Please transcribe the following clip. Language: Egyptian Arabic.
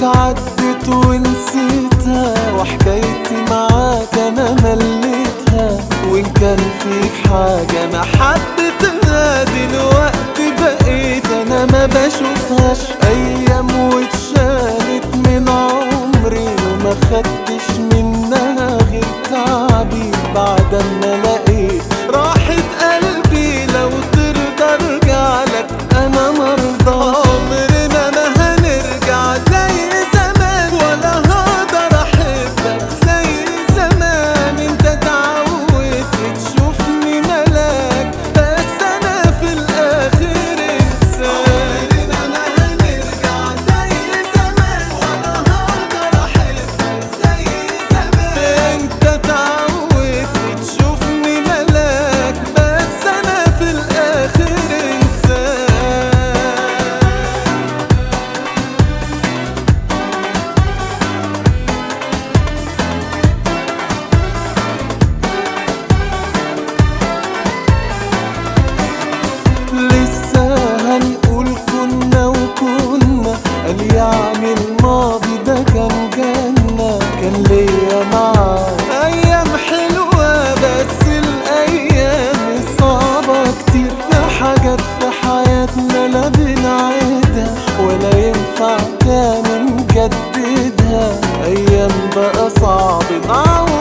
عدت ونسيتها وحكايتي معاك انا مليتها وان كان فيك حاجة انا حبيتها دلوقتي بقيت انا ما بشوفهاش ايام واتشالت من عمري وما خدتش منها غير تعبي بعد ما لقيت راحة قلبي لو ترضى ارجع لك انا مرضى عمرنا ما هنرجع زي زمان ولا هقدر احبك زي زمان انت اتعودت تشوفني ملاك بس انا في الاخر انسان عمرنا ما هنرجع زي زمان ولا هقدر احبك زي زمان انت اتعودت تشوفني ملاك بس انا في الاخر انسان لسه هنقول كنا وكنا قال يعني الماضي ده كان جنة كان ليا معاه أيام حلوة بس الأيام صعبة كتير في حاجات في حياتنا لا بنعيدها ولا ينفع تاني نجددها أيام بقى صعب نعوض